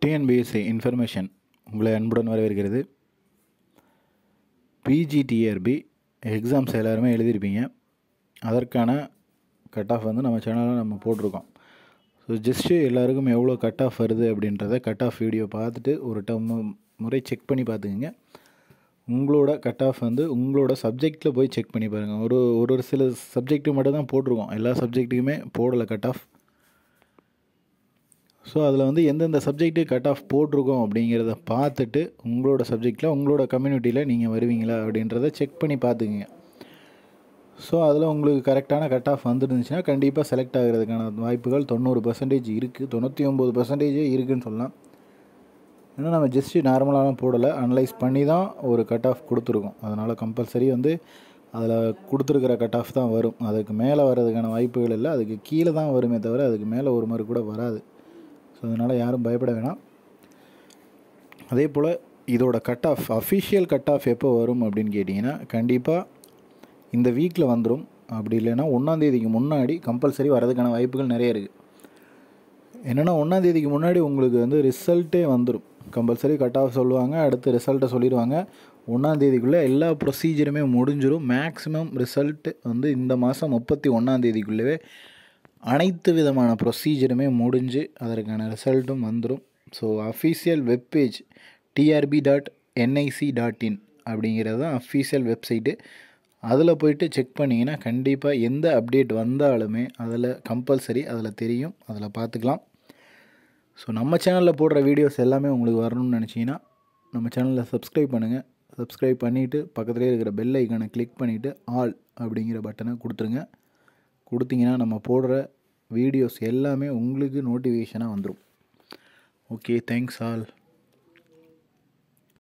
TNPSC information உங்களை அன்புடன் வரவேற்கிறது பிஜிடிஆர்பி எக்ஸாம்ஸ் எல்லாருமே எழுதியிருப்பீங்க அதற்கான கட் ஆஃப் வந்து நம்ம சேனலில் நம்ம போட்டிருக்கோம் ஸோ ஜஸ்ட்டு எல்லாருக்கும் எவ்வளோ கட் ஆஃப் வருது அப்படின்றத கட் ஆஃப் வீடியோ பார்த்துட்டு ஒரு டம் முறை செக் பண்ணி பார்த்துக்குங்க உங்களோட கட் ஆஃப் வந்து உங்களோட சப்ஜெக்டில் போய் செக் பண்ணி பாருங்கள் ஒரு ஒரு ஒரு சில சப்ஜெக்ட்டு மட்டும் தான் போட்டிருக்கோம் எல்லா சப்ஜெக்ட்டுக்குமே போடலை கட் ஆஃப் ஸோ அதில் வந்து எந்தெந்த சப்ஜெக்ட்டு கட் ஆஃப் போட்டிருக்கோம் அப்படிங்கிறத பார்த்துட்டு உங்களோட சப்ஜெக்டில் உங்களோட கம்யூனிட்டியில் நீங்கள் வருவீங்களா அப்படின்றத செக் பண்ணி பார்த்துக்குங்க ஸோ அதில் உங்களுக்கு கரெக்டான கட் ஆஃப் வந்துருந்துச்சுன்னா கண்டிப்பாக செலக்ட் ஆகிறதுக்கான வாய்ப்புகள் தொண்ணூறு பர்சன்டேஜ் இருக்குது தொண்ணூற்றி ஒம்பது பர்சன்டேஜே இருக்குதுன்னு சொல்லலாம் ஏன்னா நம்ம ஜஸ்ட்டு நார்மலாலாம் போடலை அனலைஸ் பண்ணி தான் ஒரு கட் ஆஃப் கொடுத்துருக்கோம் அதனால் கம்பல்சரி வந்து அதில் கொடுத்துருக்கிற கட் ஆஃப் தான் வரும் அதுக்கு மேலே வர்றதுக்கான வாய்ப்புகள் இல்லை அதுக்கு கீழே தான் வருமே தவிர அதுக்கு மேலே ஒரு மாதிரி கூட வராது ஸோ அதனால் யாரும் பயப்பட வேணாம் அதே போல் இதோட cut off official cut off எப்போ வரும் அப்படின்னு கேட்டிங்கன்னா கண்டிப்பாக இந்த வீக்கில் வந்துடும் அப்படி இல்லைன்னா ஒன்றாந்தேதிக்கு முன்னாடி கம்பல்சரி வரதுக்கான வாய்ப்புகள் நிறைய இருக்குது என்னென்னா ஒன்றாந்தேதிக்கு முன்னாடி உங்களுக்கு வந்து ரிசல்ட்டே வந்துடும் கம்பல்சரி கட் ஆஃப் சொல்லுவாங்க அடுத்து ரிசல்ட்டை சொல்லிடுவாங்க ஒன்றாந்தேதிக்குள்ளே எல்லா ப்ரொசீஜருமே முடிஞ்சிடும் மேக்ஸிமம் ரிசல்ட்டு வந்து இந்த மாதம் முப்பத்தி ஒன்றாந்தேதிக்குள்ளே அனைத்து விதமான ப்ரொசீஜருமே முடிஞ்சு அதற்கான ரிசல்ட்டும் வந்துடும் so official webpage TRB dot NIC dot in அப்படிங்கிறது தான் அஃபீஷியல் வெப்சைட்டு அதில் போயிட்டு செக் பண்ணிங்கன்னா கண்டிப்பாக எந்த அப்டேட் வந்தாலுமே அதில் கம்பல்சரி அதில் தெரியும் அதில் பார்த்துக்கலாம் ஸோ நம்ம சேனலில் போடுற வீடியோஸ் எல்லாமே உங்களுக்கு வரணும்னு நினச்சிங்கன்னா நம்ம சேனலில் சப்ஸ்கிரைப் பண்ணுங்கள் சப்ஸ்கிரைப் பண்ணிவிட்டு பக்கத்துலேயே இருக்கிற பெல் ஐக்கானை கிளிக் பண்ணிவிட்டு ஆல் அப்படிங்கிற பட்டனை கொடுத்துருங்க கொடுத்தீங்கன்னா நம்ம போடுற வீடியோஸ் எல்லாமே உங்களுக்கு நோட்டிஃபிகேஷனாக வந்துடும் ஓகே தேங்க்ஸ் ஆல்